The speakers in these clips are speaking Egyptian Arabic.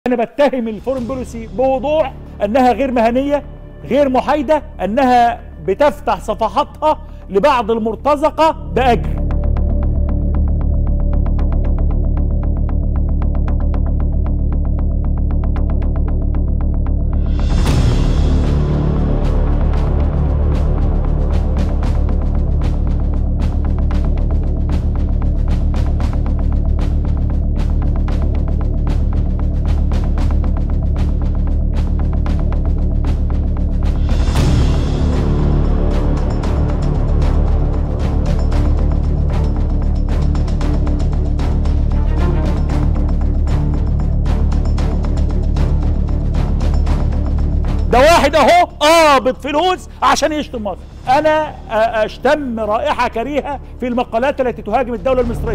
انا بتهم الفورن بوليسي بوضوح انها غير مهنيه غير محايده انها بتفتح صفحاتها لبعض المرتزقه باجر ده واحد اهو قابض فلوس عشان يشتم مصر انا أ- اشتم رائحه كريهه في المقالات التي تهاجم الدوله المصريه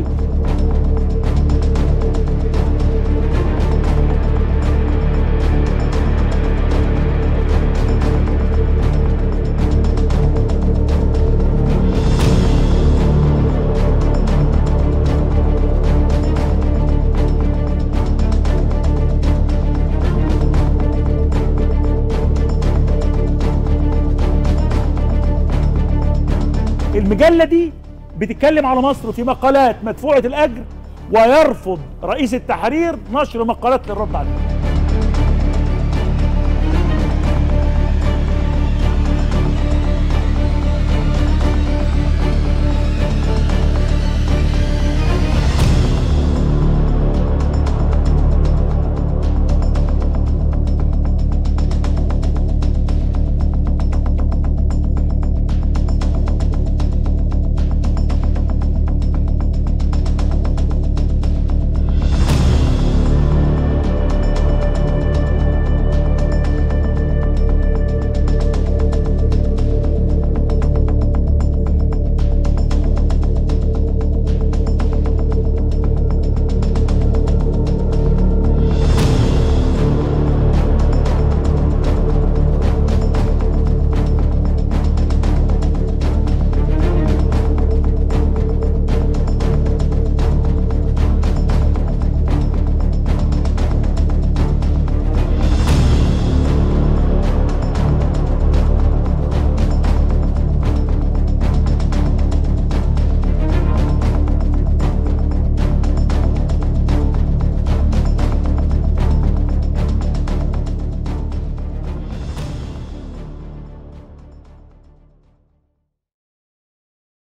المجله دي بتتكلم على مصر في مقالات مدفوعه الاجر ويرفض رئيس التحرير نشر مقالات للرد عليها